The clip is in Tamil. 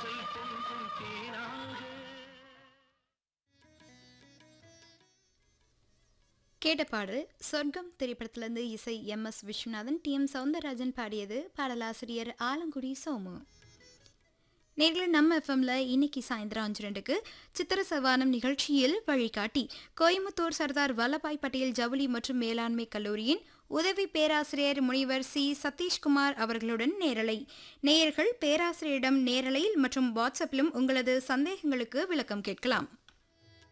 வாசல் பொங்கும் தேனாக கேட்ட பாடல் சொர்க்கம் திரைப்படத்திலிருந்து இசை M S Viswanathan T M Soundararajan பாடியது பாடலாசிரியர் ஆலங்குடி சோமு நேர்களை நம்ம எஃப்எம்ல இன்னைக்கு சாயந்தரம் அஞ்சு ரெண்டுக்கு சித்திர சவானம் நிகழ்ச்சியில் வழிகாட்டி கோயம்புத்தூர் சர்தார் வல்லபாய் பட்டேல் ஜவுளி மற்றும் மேலாண்மை கல்லூரியின் உதவி பேராசிரியர் முனைவர் சி சதீஷ்குமார் அவர்களுடன் நேரலை நேயர்கள் பேராசிரியரிடம் நேரலையில் மற்றும் வாட்ஸ்அப்பிலும் உங்களது சந்தேகங்களுக்கு விளக்கம் கேட்கலாம்